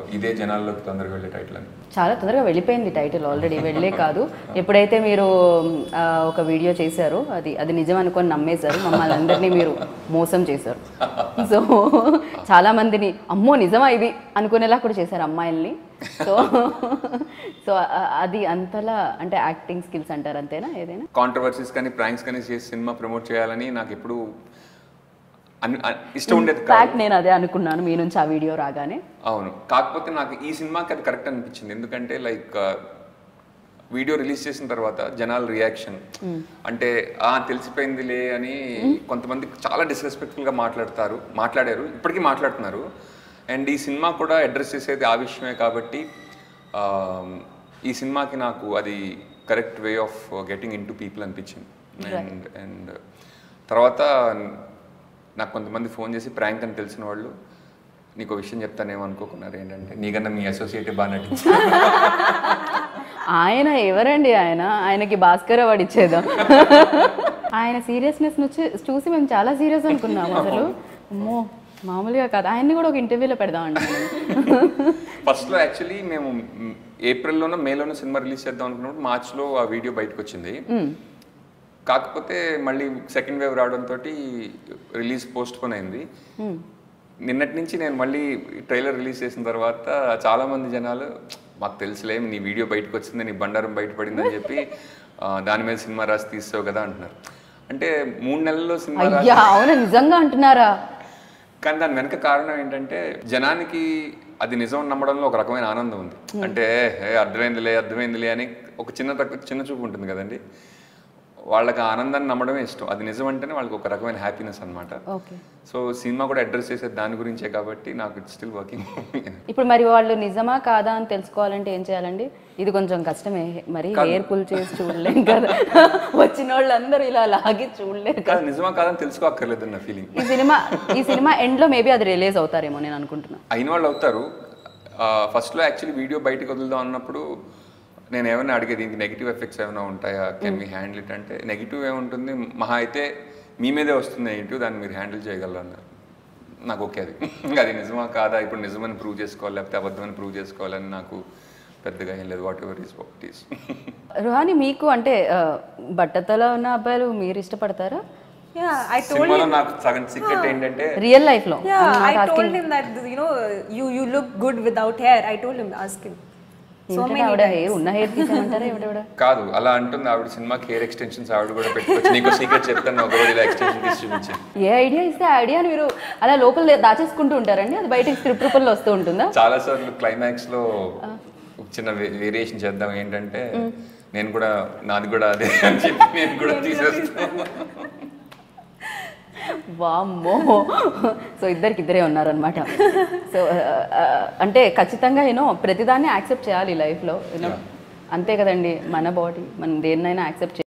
ఇదే జనాల్లోకి తొందరగా వెళ్ళే టైటిల్ అని చాలా తొందరగా వెళ్ళిపోయింది టైటిల్ ఆల్రెడీ వెళ్ళే కాదు ఎప్పుడైతే మీరు ఆ, ఒక వీడియో చేశారో అది అది నిజం అనుకొని నమ్మేశారు మమ్మల్ని అందరినీ మీరు మోసం చేశారు సో చాలా మందిని అమ్మో నిజమా ఇది అనుకునేలా కూడా చేశారు అమ్మాయిల్ని సో సో ఆ- అది అంతలా అంటే యాక్టింగ్ స్కిల్స్ అంటారు అంతేనా ఏదైనా కాంట్రవర్సీస్ కానీ ప్రాంక్స్ కానీ చేసి సినిమా ప్రమోట్ చేయాలని నాకు ఎప్పుడు అన్- అన్- ఇష్టం ఉండేది కాదు ఫ్యాక్ట్ నేను అదే అనుకున్నాను మీ నుంచి ఆ వీడియో రాగానే అవును కాకపోతే నాకు ఈ సినిమాకి అది కరెక్ట్ అనిపించింది ఎందుకంటే లైక్ వీడియో రిలీజ్ చేసిన తర్వాత జనాల రియాక్షన్ అంటే ఆ తెలిసిపోయిందిలే అని కొంతమంది చాలా disrespectful గా మాట్లాడతారు మాట్లాడారు ఇప్పటికీ మాట్లాడుతున్నారు అండ్ ఈ సినిమా కూడా అడ్రస్ చేసేది ఆ విషయమే కాబట్టి ఆ, ఈ సినిమాకి నాకు అది correct way of getting into people అనిపించింది అండ్ అండ్ తర్వాత నాకు కొంతమంది ఫోన్ చేసి ప్రాంక్ అని తెలిసిన వాళ్ళు నీకు ఒక విషయం చెప్తానేమో అనుకోకున్నారు ఏంటంటే నీకన్నా మీ అసోసియేట్ బాగా నటించారు ఆయన ఎవరండి ఆయన ఆయనకి భాస్కర్ అవార్డు ఇచ్చేద్దాం ఆయన సీరియస్నెస్ నుంచి చూసి మేము చాలా సీరియస్ అనుకున్నాం అసలు అమ్మో మామూలుగా కాదు ఆయన్ని కూడా ఒక ఇంటర్వ్యూలో పెడదామండి మనం. ఫస్ట్లో యాక్చువల్లీ మేము మ్, ఏప్రిల్లోనో మేలోనో సినిమా రిలీజ్ చేద్దాం అనుకున్నప్పుడు మార్చ్లో ఆ వీడియో బయటకు వచ్చింది కాకపోతే మళ్ళీ సెకండ్ వేవ్ రావడంతో రిలీజ్ పోస్ట్ పోన్ అయింది నిన్నటి నుంచి నేను మళ్ళీ ట్రైలర్ రిలీజ్ చేసిన తర్వాత చాలా మంది జనాలు మాకు తెలుసులే నీ వీడియో బయటకు వచ్చింది నీ బండారం బయటపడిందని చెప్పి ఆ, దాని మీద సినిమా రాసి తీస్తావు కదా అంటున్నారు అంటే మూడు నెలల్లో సినిమా రాసి అయ్యా అవునా నిజంగా అంటున్నారా కానీ దాని వెనక కారణం ఏంటంటే జనానికి అది నిజం నమ్మడంలో ఒక రకమైన ఆనందం ఉంది అంటే ఏ అర్థమైందిలే అర్థమైందిలే అని ఒక చిన్న తక్కువ చిన్న చూపు ఉంటుంది కదండి వాళ్ళకి ఆ ఆనందాన్ని నమ్మడమే ఇష్టం అది నిజం అంటేనే వాళ్ళకి ఒక రకమైన హ్యాపీనెస్ అన్నమాట ఓకే సో సినిమా కూడా అడ్రస్ చేసేది దాని గురించే కాబట్టి నాకు ఇట్స్ స్టిల్ వర్కింగ్ ఇప్పుడు మరి వాళ్ళు నిజమా కాదా అని తెలుసుకోవాలంటే ఏం చేయాలండి ఇది కొంచెం కష్టమే మరి హెయిర్ పుల్ చేసి చూడలేం కదా వచ్చిన వాళ్ళందరూ ఇలా లాగి చూడలేరు కదా కాదు నిజమా కాదని తెలుసుకోక్కర్లేదు నా ఫీలింగ్ ఈ సినిమా ఈ సినిమా ఎండ్లో మేబీ అది రిలీజ్ అవుతారేమో నేను అనుకుంటున్నా అయిన వాళ్ళు అవుతారు ఫస్ట్లో యాక్చువల్లీ వీడియో బయటకు వదులుదాం అన్నప్పుడు నేను ఏమైనా అడిగేది దీనికి నెగిటివ్ ఎఫెక్ట్స్ ఏమైనా ఉంటాయా కెన్ మీ హ్యాండిల్ ఇట్ అంటే నెగిటివ్ ఏముంటుంది మహా అయితే మీ మీదే వస్తుంది నెగిటివ్ దాన్ని మీరు హ్యాండిల్ చేయగలరు అన్నారు నాకు ఓకే అది అది నిజమా కాదా ఇప్పుడు నిజమని ప్రూవ్ చేసుకోవాలి లేకపోతే అబద్ధమని ప్రూవ్ చేసుకోవాలని నాకు పెద్దగా ఏం లేదు whatever is what is Ruhani మీకు అంటే ఆ, బట్టతల ఉన్న అబ్బాయిలు మీరు ఇష్టపడతారా Yeah, I told సినిమాలో him. నాకు సగం సీక్రెట్ ఏంటంటే రియల్ లైఫ్ లో Yeah, I told him that you know you you look good without hair. I told him ask him. So ఏంటంటే many ఆవిడ times. హెయిర్ ఉన్న హెయిర్ తీసామంటారా ఎవడెవడ కాదు అలా అంటుంది ఆవిడ సినిమాకి హెయిర్ ఎక్స్టెన్షన్స్ ఆవిడ కూడా పెట్టుకోవచ్చు నీకు సీక్రెట్ చెప్తాను ఒక రోజు ఇలా ఎక్స్టెన్షన్ తీసి చూపించింది ఏ ఐడియా ఇస్తే ఆ ఐడియాని మీరు అలా లోపల దాచేసుకుంటూ ఉంటారండి అది బయటకి స్క్రిప్ట్ రూపంలో వస్తూ ఉంటుందా చాలా సార్లు క్లైమాక్స్ లో ఒక చిన్న వేరియేషన్ చేద్దాం ఏంటంటే నేను కూడా నాది కూడా అదే అని చెప్పి నేను కూడా తీసేస్తాను వామ్మో సో ఇద్దరికి ఇద్దరే ఉన్నారనమాట సో అంటే ఖచ్చితంగా యూనో ప్రతిదాన్ని యాక్సెప్ట్ చేయాలి లైఫ్లో యూనో అంతే కదండి మన బాడీ మనం దేన్నైనా యాక్సెప్ట్